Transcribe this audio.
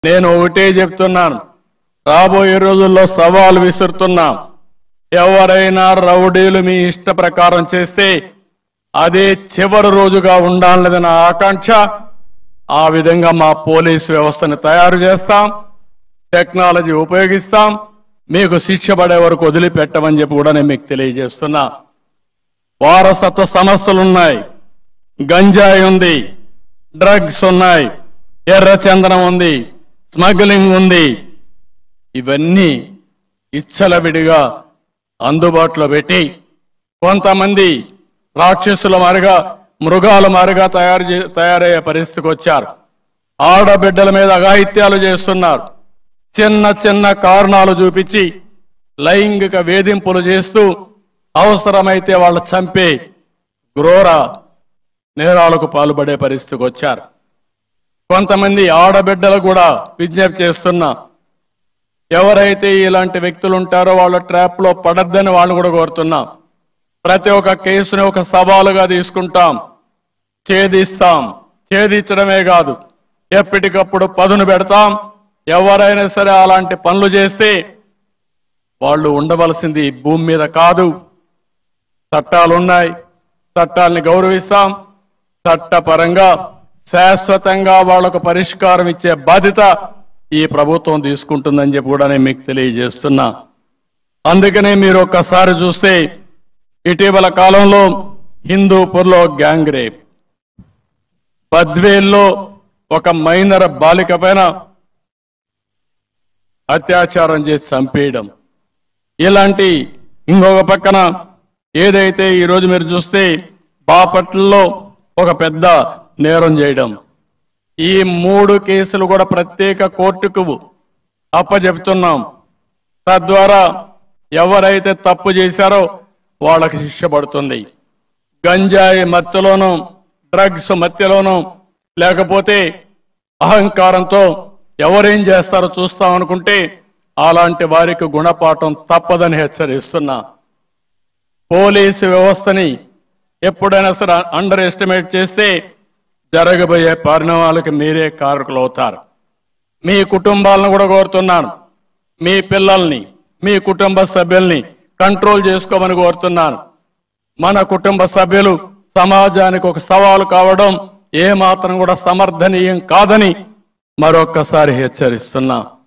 నేను ఒకటే చెప్తున్నాను రాబోయే రోజుల్లో సవాల్ విసురుతున్నాం ఎవరైనా రౌడీలు మీ ఇష్ట ప్రకారం చేస్తే అదే చివరి రోజుగా ఉండాలన్నది నా ఆకాంక్ష ఆ విధంగా మా పోలీసు వ్యవస్థను తయారు చేస్తాం టెక్నాలజీ ఉపయోగిస్తాం మీకు శిక్ష పడే వరకు వదిలిపెట్టమని చెప్పి కూడా నేను మీకు తెలియజేస్తున్నా వారసత్వ సమస్యలున్నాయి గంజాయి ఉంది డ్రగ్స్ ఉన్నాయి ఎర్రచందనం ఉంది స్మగ్లింగ్ ఉంది ఇవన్నీ ఇచ్చలవిడిగా అందుబాటులో పెట్టి కొంతమంది రాక్షసుల మారిగా మృగాల మారిగా తయారు చే- తయారయ్యే పరిస్థితికి వచ్చారు ఆడబిడ్డల మీద అఘాయిత్యాలు చేస్తున్నారు చిన్న చిన్న కారణాలు చూపించి లైంగిక వేధింపులు చేస్తూ అవసరమైతే వాళ్ళు చంపే క్రూర నేరాలకు పాల్పడే పరిస్థితికి వచ్చారు కొంతమంది ఆడబిడ్డలు కూడా విజ్ఞప్తి చేస్తున్నా ఎవరైతే ఇలాంటి వ్యక్తులు ఉంటారో వాళ్ళ ట్రాప్ లో పడద్దని వాళ్ళు కూడా కోరుతున్నాం ప్రతి ఒక్క కేసుని ఒక సవాలుగా తీసుకుంటాం ఛేదిస్తాం ఛేదించడమే కాదు ఎప్పటికప్పుడు పదును పెడతాం ఎవరైనా సరే అలాంటి పనులు చేస్తే వాళ్ళు ఉండవలసింది ఈ భూమి మీద కాదు చట్టాలున్నాయి చట్టాలని గౌరవిస్తాం చట్టపరంగా శాశ్వతంగా వాళ్లకు పరిష్కారం ఇచ్చే బాధ్యత ఈ ప్రభుత్వం తీసుకుంటుందని చెప్పి కూడా నేను మీకు తెలియజేస్తున్నా అందుకనే మీరు ఒక్కసారి చూస్తే ఇటీవల కాలంలో హిందూపూర్లో గ్యాంగ్ రేప్ బద్వేల్లో ఒక మైనర్ బాలిక పైన అత్యాచారం చేసి చంపేయడం ఇలాంటి ఇంకొక పక్కన ఏదైతే ఈ రోజు మీరు చూస్తే బాపట్లలో ఒక పెద్ద నేరం చేయడం ఈ మూడు కేసులు కూడా ప్రత్యేక కోర్టుకు అప్పచెప్తున్నాం తద్వారా ఎవరైతే తప్పు చేశారో వాళ్ళకి శిక్ష పడుతుంది గంజాయి మత్తులోనూ డ్రగ్స్ మత్తులోనూ లేకపోతే అహంకారంతో ఎవరేం చేస్తారో చూస్తాం అనుకుంటే అలాంటి వారికి గుణపాఠం తప్పదని హెచ్చరిస్తున్నా పోలీసు వ్యవస్థని ఎప్పుడైనా సరే అండర్ ఎస్టిమేట్ చేస్తే జరగబోయే పరిణామాలకు మీరే కారకులు అవుతారు మీ కుటుంబాలను కూడా కోరుతున్నాను మీ పిల్లల్ని మీ కుటుంబ సభ్యుల్ని కంట్రోల్ చేసుకోమని కోరుతున్నాను మన కుటుంబ సభ్యులు సమాజానికి ఒక సవాలు కావడం ఏ మాత్రం కూడా సమర్థనీయం కాదని మరొక్కసారి హెచ్చరిస్తున్నా